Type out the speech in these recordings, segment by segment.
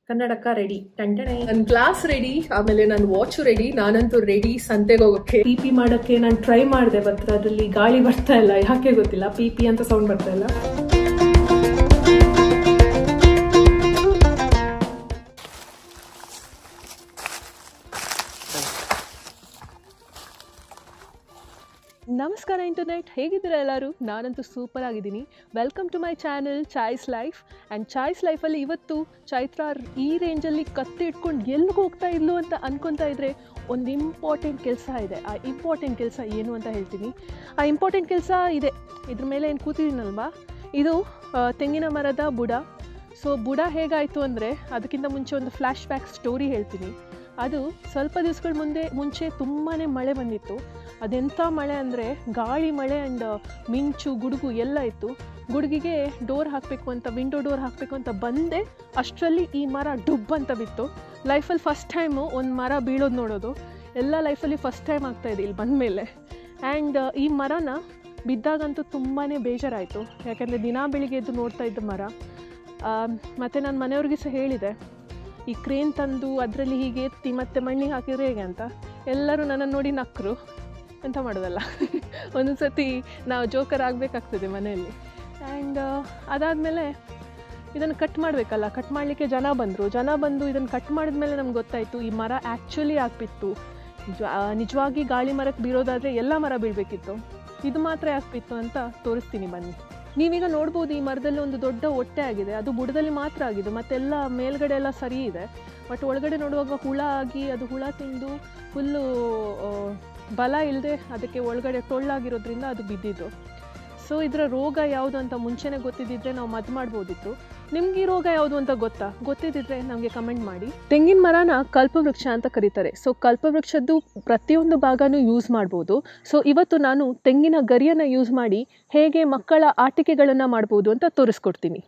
ಕನ್ನಡಕ ರೆಡಿ ಟಂಟಣೆ ನನ್ನ glass ready ಆಮೇಲೆ ನನ್ನ ವಾಚು ರೆಡಿ ನಾನಂತೂ ರೆಡಿ ಸಂತೆಗೆ ಹೋಗೋಕೆ ಪಿ ಪಿ ಮಾಡೋಕ್ಕೆ ನಾನು ಟ್ರೈ ಮಾಡಿದೆ ಬಟ್ ಅದರಲ್ಲಿ ಗಾಳಿ ಬರ್ತಾ ಇಲ್ಲ ಯಾಕೆ ಗೊತ್ತಿಲ್ಲ ಪಿ ಪಿ ಅಂತ ಸೌಂಡ್ ಬರ್ತಾ ಇಲ್ಲ ನಮಸ್ಕಾರ ಇಂಟರ್ನೆಟ್ ಹೇಗಿದ್ದೀರಾ ಎಲ್ಲರೂ ನಾನಂತೂ ಸೂಪರ್ ಆಗಿದ್ದೀನಿ welcome to my channel choice life and choice ಲೈಫಲ್ಲಿ ಇವತ್ತು ಚೈತ್ರ ಈ ರೇಂಜಲ್ಲಿ ಕತ್ತಿ ಇಟ್ಕೊಂಡು ಎಲ್ಲಿಗೆ ಹೋಗ್ತಾ ಇದ್ಲು ಅಂತ ಅನ್ಕೊತಾ ಇದ್ರೆ ಒಂದು ಇಂಪಾರ್ಟೆಂಟ್ ಕೆಲಸ ಇದೆ ಆ ಇಂಪಾರ್ಟೆಂಟ್ ಕೆಲಸ ಏನು ಅಂತ ಹೇಳ್ತೀನಿ ಆ ಇಂಪಾರ್ಟೆಂಟ್ ಕೆಲಸ ಇದೆ ಇದ್ರ ಮೇಲೆ ಏನು ಕೂತಿದ್ದೀನಲ್ವಾ ಇದು ಆ, ತೆಂಗಿನ ಮರದ ಬುಡ ಸೊ ಬುಡ ಹೇಗಾಯಿತು ಅಂದರೆ ಅದಕ್ಕಿಂತ ಮುಂಚೆ ಒಂದು ಫ್ಲ್ಯಾಶ್ ಬ್ಯಾಕ್ ಸ್ಟೋರಿ ಹೇಳ್ತೀನಿ ಅದು ಸ್ವಲ್ಪ ದಿವಸಗಳ ಮುಂದೆ ಮುಂಚೆ ತುಂಬಾ ಮಳೆ ಬಂದಿತ್ತು ಅದೆಂಥ ಮಳೆ ಅಂದರೆ ಗಾಳಿ ಮಳೆ ಆ್ಯಂಡ್ ಮಿಂಚು ಗುಡುಗು ಎಲ್ಲ ಇತ್ತು ಗುಡುಗಿಗೆ ಡೋರ್ ಹಾಕಬೇಕು ಅಂತ ವಿಂಡೋ ಡೋರ್ ಹಾಕಬೇಕು ಅಂತ ಬಂದೆ ಅಷ್ಟರಲ್ಲಿ ಈ ಮರ ಡುಬ್ ಅಂತ ಬಿತ್ತು ಲೈಫಲ್ಲಿ ಫಸ್ಟ್ ಟೈಮು ಒಂದು ಮರ ಬೀಳೋದು ನೋಡೋದು ಎಲ್ಲ ಲೈಫಲ್ಲಿ ಫಸ್ಟ್ ಟೈಮ್ ಆಗ್ತಾಯಿದೆ ಇಲ್ಲಿ ಬಂದಮೇಲೆ ಆ್ಯಂಡ್ ಈ ಮರನ ಬಿದ್ದಾಗಂತೂ ತುಂಬಾ ಬೇಜಾರಾಯಿತು ಯಾಕೆಂದರೆ ದಿನಾ ಬೆಳಿಗ್ಗೆ ಎದ್ದು ನೋಡ್ತಾ ಇದ್ದ ಮರ ಮತ್ತು ನನ್ನ ಮನೆಯವ್ರಿಗೆ ಸಹ ಹೇಳಿದೆ ಈ ಕ್ರೇನ್ ತಂದು ಅದರಲ್ಲಿ ಹೀಗೆ ಎತ್ತಿ ಮತ್ತೆ ಮಣ್ಣಿಗೆ ಹಾಕಿದ್ರೆ ಹೇಗೆ ಅಂತ ಎಲ್ಲರೂ ನನ್ನನ್ನು ನೋಡಿ ನಕ್ಕರು ಎಂತ ಮಾಡೋದಲ್ಲ ಒಂದೊಂದು ಸತಿ ನಾವು ಜೋಕರ್ ಆಗಬೇಕಾಗ್ತದೆ ಮನೆಯಲ್ಲಿ ಆ್ಯಂಡ್ ಅದಾದಮೇಲೆ ಇದನ್ನು ಕಟ್ ಮಾಡಬೇಕಲ್ಲ ಕಟ್ ಮಾಡಲಿಕ್ಕೆ ಜನ ಬಂದರು ಜನ ಬಂದು ಇದನ್ನು ಕಟ್ ಮಾಡಿದ್ಮೇಲೆ ನಮ್ಗೆ ಗೊತ್ತಾಯಿತು ಈ ಮರ ಆ್ಯಕ್ಚುಲಿ ಆಗ್ಬಿತ್ತು ನಿಜ- ಆ, ನಿಜವಾಗಿ ಗಾಳಿ ಮರಕ್ಕೆ ಬೀಳೋದಾದರೆ ಎಲ್ಲ ಮರ ಬೀಳಬೇಕಿತ್ತು ಇದು ಮಾತ್ರ ಆಗ್ಬಿತ್ತು ಅಂತ ತೋರಿಸ್ತೀನಿ ಬನ್ನಿ ನೀವೀಗ ನೋಡ್ಬೋದು ಈ ಮರದಲ್ಲಿ ಒಂದು ದೊಡ್ಡ ಹೊಟ್ಟೆ ಆಗಿದೆ ಅದು ಬುಡದಲ್ಲಿ ಮಾತ್ರ ಆಗಿದೆ ಮತ್ತೆಲ್ಲ ಮೇಲ್ಗಡೆ ಎಲ್ಲ ಸರಿ ಇದೆ ಬಟ್ ಒಳಗಡೆ ನೋಡುವಾಗ ಹುಳ ಆಗಿ ಅದು ಹುಳ ತಿಂದು ಫುಲ್ಲು ಬಲ ಇಲ್ಲದೆ ಅದಕ್ಕೆ ಒಳಗಡೆ ಟೊಳ್ಳಾಗಿರೋದ್ರಿಂದ ಅದು ಬಿದ್ದಿದ್ದು ಸೊ ಇದರ ರೋಗ ಯಾವುದು ಅಂತ ಮುಂಚೆನೇ ಗೊತ್ತಿದ್ದಿದ್ರೆ ನಾವು ಮದ್ದು ಮಾಡ್ಬೋದಿತ್ತು ನಿಮ್ಗೆ ಈ ರೋಗ ಯಾವುದು ಅಂತ ಗೊತ್ತಾ ಗೊತ್ತಿದ್ದಿದ್ರೆ ನಮಗೆ ಕಮೆಂಟ್ ಮಾಡಿ ತೆಂಗಿನ ಮರನ ಕಲ್ಪವೃಕ್ಷ ಅಂತ ಕರೀತಾರೆ ಸೊ ಕಲ್ಪವೃಕ್ಷದ್ದು ಪ್ರತಿಯೊಂದು ಭಾಗನೂ ಯೂಸ್ ಮಾಡ್ಬೋದು ಸೊ ಇವತ್ತು ನಾನು ತೆಂಗಿನ ಗರಿಯನ್ನು ಯೂಸ್ ಮಾಡಿ ಹೇಗೆ ಮಕ್ಕಳ ಆಟಿಕೆಗಳನ್ನು ಮಾಡ್ಬೋದು ಅಂತ ತೋರಿಸ್ಕೊಡ್ತೀನಿ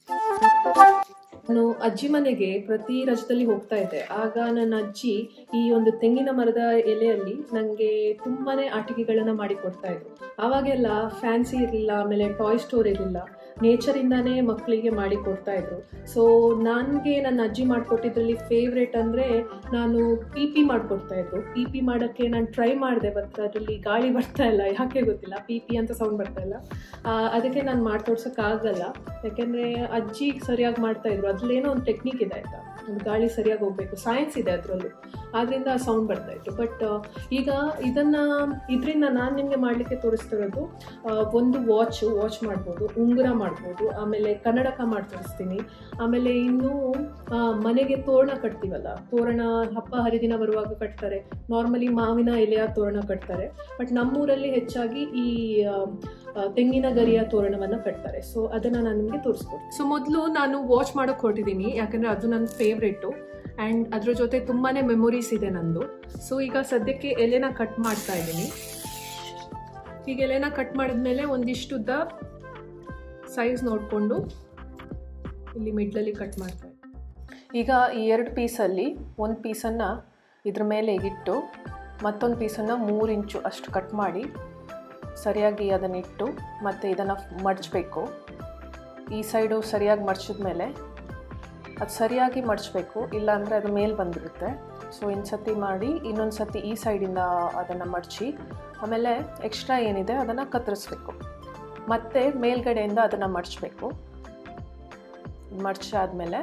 ನಾನು ಅಜ್ಜಿ ಮನೆಗೆ ಪ್ರತಿ ರಜದಲ್ಲಿ ಹೋಗ್ತಾ ಇದ್ದೆ ಆಗ ನನ್ನ ಅಜ್ಜಿ ಈ ಒಂದು ತೆಂಗಿನ ಮರದ ಎಲೆಯಲ್ಲಿ ನನಗೆ ತುಂಬಾನೇ ಆಟಿಕೆಗಳನ್ನ ಮಾಡಿ ಕೊಡ್ತಾ ಇದ್ರು ಆವಾಗೆಲ್ಲ ಫ್ಯಾನ್ಸಿ ಇರಲಿಲ್ಲ ಆಮೇಲೆ ಟಾಯ್ ಸ್ಟೋರ್ ಇರಲಿಲ್ಲ ನೇಚರಿಂದಾನೇ ಮಕ್ಕಳಿಗೆ ಮಾಡಿ ಕೊಡ್ತಾ ಇದ್ರು ಸೊ ನನಗೆ ನನ್ನ ಅಜ್ಜಿ ಮಾಡಿಕೊಟ್ಟಿದ್ರಲ್ಲಿ ಫೇವ್ರೇಟ್ ಅಂದರೆ ನಾನು ಪಿ ಪಿ ಮಾಡಿಕೊಡ್ತಾ ಇದ್ರು ಪಿ ಪಿ ಮಾಡೋಕ್ಕೆ ನಾನು ಟ್ರೈ ಮಾಡಿದೆ ಬಟ್ ಅದರಲ್ಲಿ ಗಾಳಿ ಬರ್ತಾ ಇಲ್ಲ ಯಾಕೆ ಗೊತ್ತಿಲ್ಲ ಪಿ ಪಿ ಅಂತ ಸೌಂಡ್ ಬರ್ತಾ ಇಲ್ಲ ಆ, ಅದಕ್ಕೆ ನಾನು ಮಾಡಿ ತೋರ್ಸೋಕ್ಕಾಗಲ್ಲ ಯಾಕೆಂದರೆ ಅಜ್ಜಿ ಸರಿಯಾಗಿ ಮಾಡ್ತಾ ಇದ್ರು ಅದ್ರಲ್ಲೇನೋ ಒಂದು ಟೆಕ್ನಿಕ್ ಇದೆ ಆಯಿತಾ ಒಂದು ಗಾಳಿ ಸರಿಯಾಗಿ ಹೋಗಬೇಕು ಸೈನ್ಸ್ ಇದೆ ಅದರಲ್ಲೂ ಆದ್ದರಿಂದ ಸೌಂಡ್ ಬರ್ತಾ ಇತ್ತು ಬಟ್ ಈಗ ಇದನ್ನು ಇದರಿಂದ ನಾನು ನಿಮಗೆ ಮಾಡಲಿಕ್ಕೆ ತೋರಿಸ್ತಿರೋದು ಆ, ಒಂದು ವಾಚ್ ವಾಚ್ ಮಾಡ್ಬೋದು ಉಂಗುರ ಮಾಡ್ಬೋದು ಆಮೇಲೆ ಕನ್ನಡಕ ಮಾಡಿ ತೋರಿಸ್ತೀನಿ ಆಮೇಲೆ ಇನ್ನು ಆ, ಮನೆಗೆ ತೋರಣ ಕಟ್ತೀವಲ್ಲ ತೋರಣ ಹಬ್ಬ ಹರಿದಿನ ಬರುವಾಗ ಕಟ್ತಾರೆ ನಾರ್ಮಲಿ ಮಾವಿನ ಎಲೆಯ ತೋರಣ ಕಟ್ತಾರೆ ಬಟ್ ನಮ್ಮೂರಲ್ಲಿ ಹೆಚ್ಚಾಗಿ ಈ ಆ, ಆ, ತೆಂಗಿನ ಗರಿಯ ತೋರಣವನ್ನು ಕಟ್ತಾರೆ ಸೊ ಅದನ್ನು ನಾನು ನಿಮಗೆ ತೋರಿಸ್ಕೊಡ್ತೀನಿ ಸೊ ಮೊದಲು ನಾನು ವಾಚ್ ಮಾಡೋಕೆ ಹೊರಟಿದ್ದೀನಿ ಯಾಕಂದರೆ ಅದು ನನ್ನ ಫೇವ್ರೇಟು ಆ್ಯಂಡ್ ಅದ್ರ ಜೊತೆ ತುಂಬಾ ಮೆಮೊರೀಸ್ ಇದೆ ನಂದು ಸೊ ಈಗ ಸದ್ಯಕ್ಕೆ ಎಲೆನ ಕಟ್ ಮಾಡ್ತಾ ಇದ್ದೀನಿ ಈಗ ಎಲೆನ ಕಟ್ ಮಾಡಿದ್ಮೇಲೆ ಒಂದಿಷ್ಟುದ್ದ ಸೈಜ್ ನೋಡಿಕೊಂಡು ಇಲ್ಲಿ ಮಿಡ್ಲಲ್ಲಿ ಕಟ್ ಮಾಡ್ತಾ ಇದ್ದೀನಿ ಈಗ ಈ ಎರಡು ಪೀಸಲ್ಲಿ ಒಂದು ಪೀಸನ್ನು ಇದ್ರ ಮೇಲೆ ಇಟ್ಟು ಮತ್ತೊಂದು ಪೀಸನ್ನು ಮೂರು ಇಂಚು ಅಷ್ಟು ಕಟ್ ಮಾಡಿ ಸರಿಯಾಗಿ ಅದನ್ನಿಟ್ಟು ಮತ್ತು ಇದನ್ನು ಮಡಚಬೇಕು ಈ ಸೈಡು ಸರಿಯಾಗಿ ಮಡಚಿದ್ಮೇಲೆ ಅದು ಸರಿಯಾಗಿ ಮಡಚಬೇಕು ಇಲ್ಲಾಂದರೆ ಅದು ಮೇಲೆ ಬಂದಿರುತ್ತೆ ಸೊ ಇನ್ನು ಸತಿ ಮಾಡಿ ಇನ್ನೊಂದು ಸತಿ ಈ ಸೈಡಿಂದ ಅದನ್ನು ಮಡಚಿ ಆಮೇಲೆ ಎಕ್ಸ್ಟ್ರಾ ಏನಿದೆ ಅದನ್ನು ಕತ್ತರಿಸ್ಬೇಕು ಮತ್ತು ಮೇಲ್ಗಡೆಯಿಂದ ಅದನ್ನು ಮಡಚಬೇಕು ಮಡಚಾದ್ಮೇಲೆ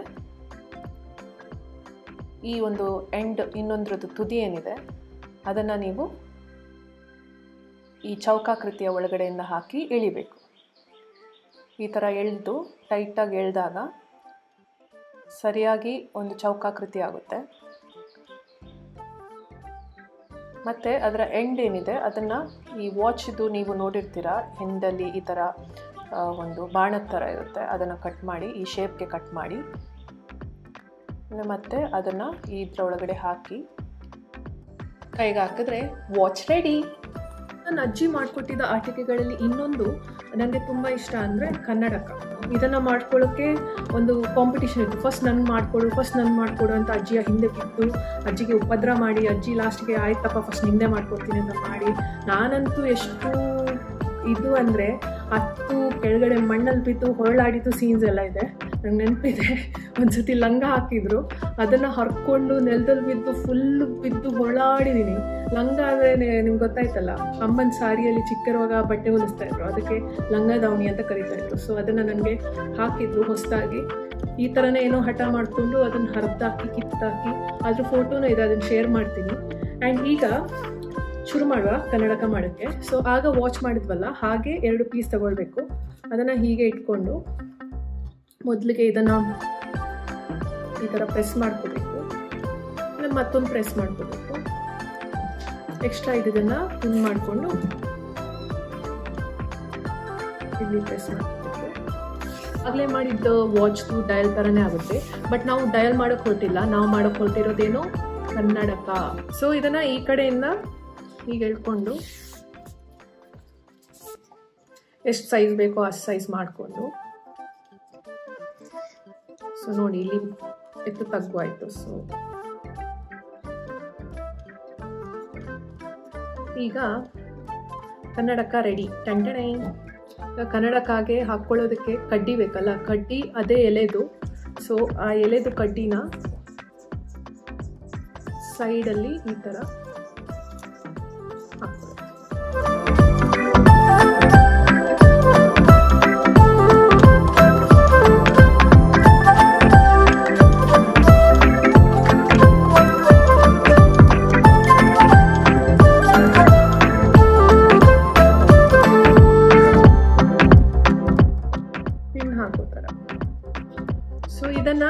ಈ ಒಂದು ಎಂಡ್ ಇನ್ನೊಂದ್ರದ್ದು ತುದಿ ಏನಿದೆ ಅದನ್ನು ನೀವು ಈ ಚೌಕಾಕೃತಿಯ ಒಳಗಡೆಯಿಂದ ಹಾಕಿ ಎಳಿಬೇಕು ಈ ಥರ ಎಳೆದು ಟೈಟಾಗಿ ಎಳೆದಾಗ ಸರಿಯಾಗಿ ಒಂದು ಚೌಕಾಕೃತಿ ಆಗುತ್ತೆ ಮತ್ತು ಅದರ ಎಂಡ್ ಏನಿದೆ ಅದನ್ನು ಈ ವಾಚ್ದು ನೀವು ನೋಡಿರ್ತೀರ ಹಿಂದಲ್ಲಿ ಈ ಥರ ಆ, ಒಂದು ಬಾಣದ ಥರ ಇರುತ್ತೆ ಅದನ್ನು ಕಟ್ ಮಾಡಿ ಈ ಶೇಪ್ಗೆ ಕಟ್ ಮಾಡಿ ಆಮೇಲೆ ಮತ್ತೆ ಅದನ್ನು ಇದ್ರ ಒಳಗಡೆ ಹಾಕಿ ಕೈಗೆ ಹಾಕಿದ್ರೆ ವಾಚ್ ರೆಡಿ ನನ್ನ ಅಜ್ಜಿ ಮಾಡಿಕೊಟ್ಟಿದ್ದ ಆಟಿಕೆಗಳಲ್ಲಿ ಇನ್ನೊಂದು ನನಗೆ ತುಂಬ ಇಷ್ಟ ಅಂದರೆ ಕನ್ನಡಕ ಇದನ್ನು ಮಾಡ್ಕೊಳ್ಳೋಕ್ಕೆ ಒಂದು ಕಾಂಪಿಟಿಷನ್ ಇತ್ತು ಫಸ್ಟ್ ನನ್ಗೆ ಮಾಡಿಕೊಡು ಫಸ್ಟ್ ನನ್ಗೆ ಮಾಡಿಕೊಡು ಅಂತ ಅಜ್ಜಿಯ ಹಿಂದೆ ಬಿದ್ದು ಅಜ್ಜಿಗೆ ಉಪದ್ರ ಮಾಡಿ ಅಜ್ಜಿ ಲಾಸ್ಟ್ಗೆ ಆಯ್ತಪ್ಪ ಫಸ್ಟ್ ನಿಂದೆ ಮಾಡ್ಕೊಡ್ತೀನಿ ಅಂತ ಮಾಡಿ ನಾನಂತೂ ಎಷ್ಟು ಇದು ಅಂದರೆ ಹತ್ತು ಕೆಳಗಡೆ ಮಣ್ಣಲ್ಲಿ ಬಿದ್ದು ಹೊರಳಾಡಿದ್ದು ಸೀನ್ಸ್ ಎಲ್ಲ ಇದೆ ನಂಗೆ ನೆನಪಿದೆ ಒಂದ್ಸತಿ ಲಂಗ ಹಾಕಿದ್ರು ಅದನ್ನು ಹರ್ಕೊಂಡು ನೆಲದಲ್ಲಿ ಬಿದ್ದು ಫುಲ್ ಬಿದ್ದು ಹೊಳಾಡಿದ್ದೀನಿ ಲಂಗ ಅಂದರೆ ನಿಮ್ಗೆ ಗೊತ್ತಾಯ್ತಲ್ಲ ಅಮ್ಮನ ಸಾರಿಯಲ್ಲಿ ಚಿಕ್ಕಿರುವಾಗ ಬಟ್ಟೆ ಹೊಲಿಸ್ತಾ ಇದ್ರು ಅದಕ್ಕೆ ಲಂಗ ದಾವಣಿ ಅಂತ ಕರಿತಾ ಇದ್ರು ಸೊ ಅದನ್ನು ನನಗೆ ಹಾಕಿದ್ರು ಹೊಸದಾಗಿ ಈ ಥರನೇ ಏನೋ ಹಠ ಮಾಡಿಕೊಂಡು ಅದನ್ನು ಹರಿದಾಕಿ ಕಿತ್ತಾಕಿ ಅದ್ರ ಫೋಟೋನೂ ಇದೆ ಅದನ್ನು ಶೇರ್ ಮಾಡ್ತೀನಿ ಆ್ಯಂಡ್ ಈಗ ಶುರು ಮಾಡುವ ಕನ್ನಡಕ ಮಾಡೋಕ್ಕೆ ಸೊ ಆಗ ವಾಚ್ ಮಾಡಿದ್ವಲ್ಲ ಹಾಗೆ ಎರಡು ಪೀಸ್ ತಗೊಳ್ಬೇಕು ಅದನ್ನು ಹೀಗೆ ಇಟ್ಕೊಂಡು ಮೊದಲಿಗೆ ಇದನ್ನು ಈ ಥರ ಪ್ರೆಸ್ ಮಾಡ್ಕೋಬೇಕು ಆಮೇಲೆ ಮತ್ತೊಂದು ಪ್ರೆಸ್ ಮಾಡ್ಕೋಬೇಕು ಎಕ್ಸ್ಟ್ರಾ ಇದನ್ನು ಹಿಂಗೆ ಮಾಡಿಕೊಂಡು ಇಲ್ಲಿ ಪ್ರೆಸ್ ಮಾಡ್ಕೋಬೇಕು ಆಗಲೇ ಮಾಡಿದ್ದ ವಾಚ್ದು ಡಯಲ್ ಥರನೇ ಆಗುತ್ತೆ ಬಟ್ ನಾವು ಡಯಲ್ ಮಾಡೋಕ್ಕೆ ಹೊರಟಿಲ್ಲ ನಾವು ಮಾಡೋಕ್ಕೆ ಹೊರಟಿರೋದೇನು ಕನ್ನಡಕ ಸೊ ಇದನ್ನು ಈ ಕಡೆಯಿಂದ ಈಗ ಹೇಳ್ಕೊಂಡು ಎಷ್ಟು ಸೈಜ್ ಬೇಕೋ ಅಷ್ಟು ಸೈಜ್ ಮಾಡಿಕೊಂಡು ಸೊ ನೋಡಿ ಇಲ್ಲಿ ಎತ್ತು ತಗ್ಗು ಆಯಿತು ಸೊ ಈಗ ಕನ್ನಡಕ ರೆಡಿ ಟಂಟಣೆ ಕನ್ನಡಕ್ಕಾಗೆ ಹಾಕ್ಕೊಳ್ಳೋದಕ್ಕೆ ಕಡ್ಡಿ ಬೇಕಲ್ಲ ಕಡ್ಡಿ ಅದೇ ಎಲೆದು ಸೊ ಆ ಎಲೆದು ಕಡ್ಡಿನ ಸೈಡಲ್ಲಿ ಈ ಥರ ಹಾಕ್ಕೊಳ್ಳೋದು ಪಿನ್ ಹಾಕೋ ಥರ ಸೊ ಇದನ್ನ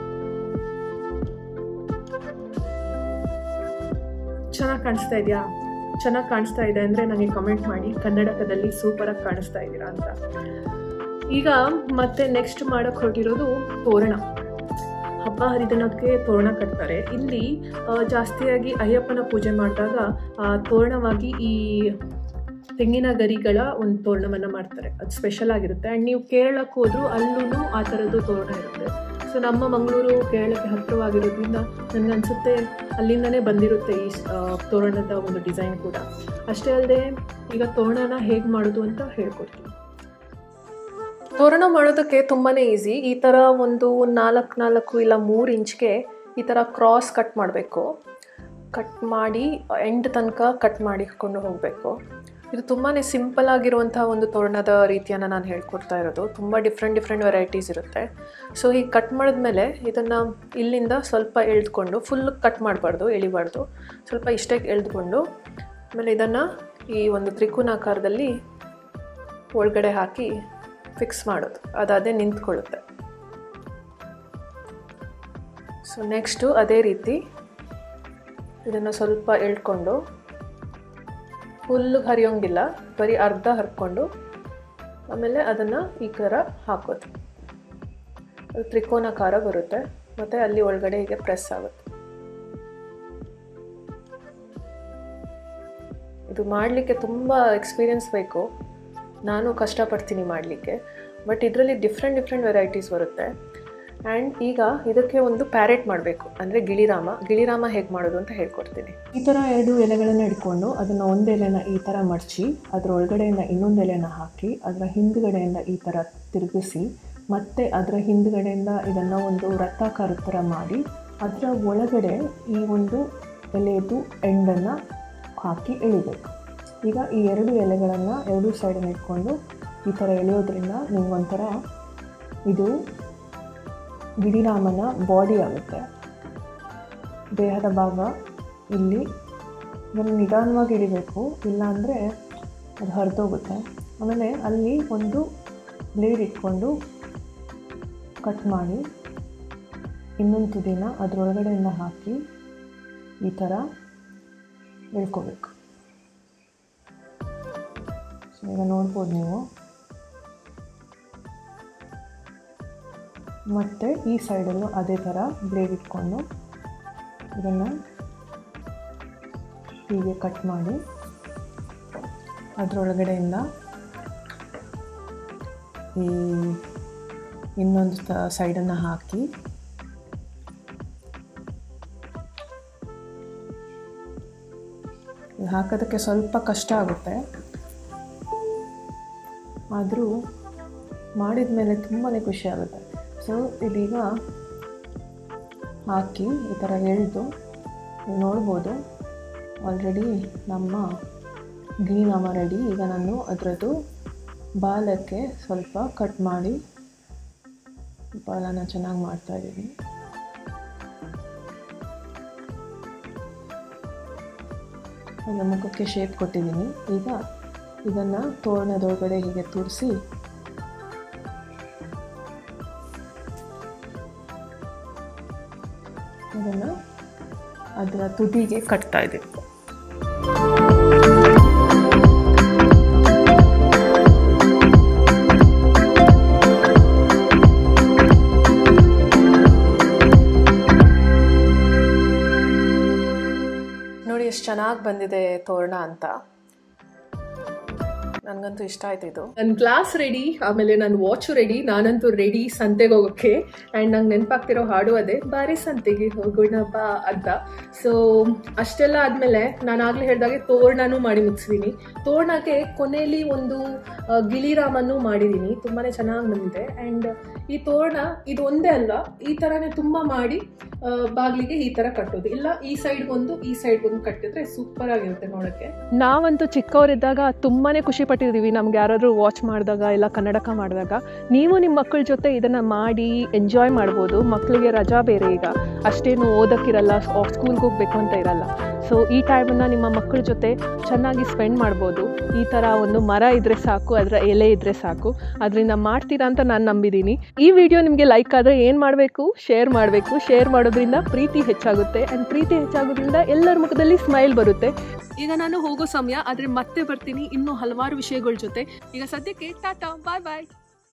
ಚೆನ್ನಾಗಿ ಕಾಣಿಸ್ತಾ ಇದೆಯಾ ಚೆನ್ನಾಗಿ ಕಾಣಿಸ್ತಾ ಇದೆ ಅಂದರೆ ನನಗೆ ಕಮೆಂಟ್ ಮಾಡಿ ಕನ್ನಡಕದಲ್ಲಿ ಸೂಪರಾಗಿ ಕಾಣಿಸ್ತಾ ಇದ್ದೀರಾ ಅಂತ ಈಗ ಮತ್ತೆ ನೆಕ್ಸ್ಟ್ ಮಾಡೋಕ್ಕೆ ಹೊರಟಿರೋದು ತೋರಣ ಹಬ್ಬ ಹರಿದಿನಕ್ಕೆ ತೋರಣ ಕಟ್ತಾರೆ ಇಲ್ಲಿ ಆ, ಜಾಸ್ತಿಯಾಗಿ ಅಯ್ಯಪ್ಪನ ಪೂಜೆ ಮಾಡಿದಾಗ ಆ, ತೋರಣವಾಗಿ ಈ ತೆಂಗಿನ ಗರಿಗಳ ಒಂದು ತೋರಣವನ್ನು ಮಾಡ್ತಾರೆ ಅದು ಸ್ಪೆಷಲ್ ಆಗಿರುತ್ತೆ ಆ್ಯಂಡ್ ನೀವು ಕೇರಳಕ್ಕೆ ಹೋದರೂ ಅಲ್ಲೂ ಆ ಥರದ್ದು ತೋರಣ ಇರುತ್ತೆ ಸೊ ನಮ್ಮ ಮಂಗಳೂರು ಕೇರಳಕ್ಕೆ ಹತ್ತಿರವಾಗಿರೋದ್ರಿಂದ ನನಗನ್ಸುತ್ತೆ ಅಲ್ಲಿಂದನೇ ಬಂದಿರುತ್ತೆ ಈ ಸ್- ಆ, ತೋರಣದ ಒಂದು ಡಿಸೈನ್ ಕೂಡ ಅಷ್ಟೇ ಅಲ್ಲದೆ ಈಗ ತೋರಣನ ಹೇಗೆ ಮಾಡೋದು ಅಂತ ಹೇಳ್ಕೊಡ್ತೀನಿ ತೋರಣ ಮಾಡೋದಕ್ಕೆ ತುಂಬಾ ಈಸಿ ಈ ಥರ ಒಂದು ನಾಲ್ಕು ನಾಲ್ಕು ಇಲ್ಲ ಮೂರು ಇಂಚ್ಗೆ ಈ ಥರ ಕ್ರಾಸ್ ಕಟ್ ಮಾಡಬೇಕು ಕಟ್ ಮಾಡಿ ಎಂಡ್ ತನಕ ಕಟ್ ಮಾಡಿಕೊಂಡು ಹೋಗಬೇಕು ಇದು ತುಂಬಾ ಸಿಂಪಲ್ ಆಗಿರುವಂಥ ಒಂದು ತೋರಣದ ರೀತಿಯನ್ನು ನಾನು ಹೇಳ್ಕೊಡ್ತಾ ಇರೋದು ತುಂಬ ಡಿಫ್ರೆಂಟ್ ಡಿಫ್ರೆಂಟ್ ವೆರೈಟೀಸ್ ಇರುತ್ತೆ ಸೊ ಈಗ ಕಟ್ ಮಾಡಿದ್ಮೇಲೆ ಇದನ್ನು ಇಲ್ಲಿಂದ ಸ್ವಲ್ಪ ಎಳೆದುಕೊಂಡು ಫುಲ್ ಕಟ್ ಮಾಡಬಾರ್ದು ಎಳಿಬಾರ್ದು ಸ್ವಲ್ಪ ಇಷ್ಟೇ ಎಳೆದುಕೊಂಡು ಆಮೇಲೆ ಇದನ್ನು ಈ ಒಂದು ತ್ರಿಕೋನಾಕಾರದಲ್ಲಿ ಒಳಗಡೆ ಹಾಕಿ ಫಿಕ್ಸ್ ಮಾಡೋದು ಅದಾದೇ ನಿಂತ್ಕೊಳ್ಳುತ್ತೆ ಸೊ ನೆಕ್ಸ್ಟು ಅದೇ ರೀತಿ ಇದನ್ನು ಸ್ವಲ್ಪ ಎಳ್ಕೊಂಡು ಫುಲ್ಗೆ ಹರಿಯೋಂಗಿಲ್ಲ ಬರೀ ಅರ್ಧ ಹರ್ಕೊಂಡು ಆಮೇಲೆ ಅದನ್ನು ಈ ಥರ ಹಾಕೋದು ಅದು ತ್ರಿಕೋನಾಕಾರ ಬರುತ್ತೆ ಮತ್ತು ಅಲ್ಲಿ ಒಳಗಡೆ ಹೀಗೆ ಪ್ರೆಸ್ ಆಗುತ್ತೆ ಇದು ಮಾಡಲಿಕ್ಕೆ ತುಂಬ ಎಕ್ಸ್ಪೀರಿಯನ್ಸ್ ಬೇಕು ನಾನು ಕಷ್ಟಪಡ್ತೀನಿ ಮಾಡಲಿಕ್ಕೆ ಬಟ್ ಇದರಲ್ಲಿ ಡಿಫ್ರೆಂಟ್ ಡಿಫ್ರೆಂಟ್ ವೆರೈಟೀಸ್ ಬರುತ್ತೆ ಆ್ಯಂಡ್ ಈಗ ಇದಕ್ಕೆ ಒಂದು ಪ್ಯಾರೆಟ್ ಮಾಡಬೇಕು ಅಂದರೆ ಗಿಳಿರಾಮ ಗಿಳಿರಾಮ ಹೇಗೆ ಮಾಡೋದು ಅಂತ ಹೇಳ್ಕೊಡ್ತೀನಿ ಈ ಥರ ಎರಡು ಎಲೆಗಳನ್ನು ಇಟ್ಕೊಂಡು ಅದನ್ನು ಒಂದು ಎಲೆನ ಈ ಥರ ಮಡಚಿ ಅದರ ಒಳಗಡೆಯಿಂದ ಇನ್ನೊಂದು ಎಲೆನ ಹಾಕಿ ಅದರ ಹಿಂದ್ಗಡೆಯಿಂದ ಈ ಥರ ತಿರುಗಿಸಿ ಮತ್ತು ಅದರ ಹಿಂದ್ಗಡೆಯಿಂದ ಇದನ್ನು ಒಂದು ವೃತ್ತಾಕಾರದ ಥರ ಮಾಡಿ ಅದರ ಒಳಗಡೆ ಈ ಒಂದು ಎಲೆದು ಎಂಡನ್ನು ಹಾಕಿ ಎಳಿಬೇಕು ಈಗ ಈ ಎರಡು ಎಲೆಗಳನ್ನು ಎರಡೂ ಸೈಡನ್ನು ಇಟ್ಕೊಂಡು ಈ ಥರ ಎಳೆಯೋದ್ರಿಂದ ನಿಮ್ಗೊಂಥರ ಇದು ಗಿಡಿರಾಮನ ಬಾಡಿ ಆಗುತ್ತೆ ದೇಹದ ಭಾಗ ಇಲ್ಲಿ ಇದನ್ನು ನಿಧಾನವಾಗಿ ಇಳಿಬೇಕು ಇಲ್ಲಾಂದರೆ ಅದು ಹರಿದೋಗುತ್ತೆ ಆಮೇಲೆ ಅಲ್ಲಿ ಒಂದು ಬ್ಲೇಡ್ ಇಟ್ಕೊಂಡು ಕಟ್ ಮಾಡಿ ಇನ್ನೊಂದು ತುದಿನ ಅದರೊಳಗಡೆಯಿಂದ ಹಾಕಿ ಈ ಥರ ಎಳ್ಕೋಬೇಕು ಸೊ ಈಗ ನೋಡ್ಬೋದು ನೀವು ಮತ್ತು ಈ ಸೈಡಲ್ಲೂ ಅದೇ ಥರ ಬ್ಲೇಡ್ ಇಟ್ಕೊಂಡು ಇದನ್ನು ಹೀಗೆ ಕಟ್ ಮಾಡಿ ಅದರೊಳಗಡೆಯಿಂದ ಈ ಇನ್ನೊಂದು ಸೈಡನ್ನು ಹಾಕಿ ಇದು ಹಾಕೋದಕ್ಕೆ ಸ್ವಲ್ಪ ಕಷ್ಟ ಆಗುತ್ತೆ ಆದರೂ ಮಾಡಿದ ಮೇಲೆ ತುಂಬಾ ಖುಷಿ ಆಗುತ್ತೆ ಸೊ ಇದೀಗ ಹಾಕಿ ಈ ಥರ ಎಳೆದು ನೀವು ನೋಡ್ಬೋದು ಆಲ್ರೆಡಿ ನಮ್ಮ ಗಿಣಿನಾಮ ರೆಡಿ ಈಗ ನಾನು ಅದರದ್ದು ಬಾಲಕ್ಕೆ ಸ್ವಲ್ಪ ಕಟ್ ಮಾಡಿ ಬಾಲನ ಚೆನ್ನಾಗಿ ಮಾಡ್ತಾಯಿದ್ದೀನಿ ಅದರ ಮುಖಕ್ಕೆ ಶೇಪ್ ಕೊಟ್ಟಿದ್ದೀನಿ ಈಗ ಇದನ್ನು ತೋರಣದೊಳಗಡೆ ಹೀಗೆ ತುರಿಸಿ ಅದನ್ನು ಅದರ ತುದಿಗೆ ಕಟ್ತಾ ಇದ್ದೀವಿ ನೋಡಿ ಎಷ್ಟು ಚೆನ್ನಾಗಿ ಬಂದಿದೆ ತೋರಣ ಅಂತ ನನಗಂತೂ ಇಷ್ಟ ಆಯ್ತು ಇದು ನನ್ನ ಗ್ಲಾಸ್ ರೆಡಿ ಆಮೇಲೆ ನನ್ನ ವಾಚು ರೆಡಿ ನಾನಂತೂ ರೆಡಿ ಸಂತೆಗೆ ಹೋಗೋಕ್ಕೆ ಆ್ಯಂಡ್ ನಂಗೆ ನೆನಪಾಗ್ತಿರೋ ಹಾಡು ಅದೇ ಬಾರಿ ಸಂತೆಗೆ ಹೋಗೋಣ ಬಾ ಅಂತ ಸೊ ಅಷ್ಟೆಲ್ಲ ಆದಮೇಲೆ ನಾನು ಆಗಲೇ ಹೇಳಿದಾಗೆ ತೋರಣನೂ ಮಾಡಿ ಮುಗಿಸಿದ್ದೀನಿ ತೋರಣಕ್ಕೆ ಕೊನೆಯಲ್ಲಿ ಒಂದು ಆ, ಗಿಳಿರಾಮನ್ನು ಮಾಡಿದ್ದೀನಿ ತುಂಬಾ ಚೆನ್ನಾಗಿ ಬಂದಿದೆ ಆ್ಯಂಡ್ ಈ ತೋರಣ ಇದು ಒಂದೇ ಅಲ್ಲ ಈ ಥರನೇ ತುಂಬ ಮಾಡಿ ಆ, ಬಾಗಿಲಿಗೆ ಈ ಥರ ಕಟ್ಟೋದು ಇಲ್ಲ ಈ ಸೈಡ್ಗೊಂದು ಈ ಸೈಡ್ಗೊಂದು ಕಟ್ಟಿದ್ರೆ ಸೂಪರ್ ಆಗಿರುತ್ತೆ ನೋಡೋಕ್ಕೆ ನಾವಂತೂ ಚಿಕ್ಕವರಿದ್ದಾಗ ತುಂಬಾ ಖುಷಿ ಪಟ್ಟಿದ್ದೀವಿ ನಮ್ಗೆ ಯಾರಾದರೂ ವಾಚ್ ಮಾಡಿದಾಗ ಇಲ್ಲ ಕನ್ನಡಕ ಮಾಡಿದಾಗ ನೀವು ನಿಮ್ಮ ಮಕ್ಕಳ ಜೊತೆ ಇದನ್ನು ಮಾಡಿ ಎಂಜಾಯ್ ಮಾಡ್ಬೋದು ಮಕ್ಕಳಿಗೆ ರಜಾ ಬೇರೆ ಈಗ ಅಷ್ಟೇನು ಓದೋಕ್ಕಿರಲ್ಲ ಸ್ಕೂಲ್ಗೆ ಹೋಗಬೇಕು ಅಂತ ಇರಲ್ಲ ಸೊ ಈ ಟೈಮನ್ನು ನಿಮ್ಮ ಮಕ್ಕಳ ಜೊತೆ ಚೆನ್ನಾಗಿ ಸ್ಪೆಂಡ್ ಮಾಡ್ಬೋದು ಈ ಥರ ಒಂದು ಮರ ಇದ್ದರೆ ಸಾಕು ಅದರ ಎಲೆ ಇದ್ದರೆ ಸಾಕು ಅದರಿಂದ ಮಾಡ್ತೀರಾ ಅಂತ ನಾನು ನಂಬಿದ್ದೀನಿ ಈ ವಿಡಿಯೋ ನಿಮಗೆ ಲೈಕ್ ಆದರೆ ಏನು ಮಾಡಬೇಕು ಶೇರ್ ಮಾಡಬೇಕು ಶೇರ್ ಮಾಡೋದ್ರಿಂದ ಪ್ರೀತಿ ಹೆಚ್ಚಾಗುತ್ತೆ ಆ್ಯಂಡ್ ಪ್ರೀತಿ ಹೆಚ್ಚಾಗೋದ್ರಿಂದ ಎಲ್ಲರ ಮುಖದಲ್ಲಿ ಸ್ಮೈಲ್ ಬರುತ್ತೆ ಈಗ ನಾನು ಹೋಗೋ ಸಮಯ ಆದರೆ ಮತ್ತೆ ಬರ್ತೀನಿ ಇನ್ನೂ ಹಲವಾರು ವಿಷಯಗಳ ಜೊತೆ ಈಗ ಸದ್ಯಕ್ಕೆ ಟಾಟಾ ಬಾಯ್ ಬಾಯ್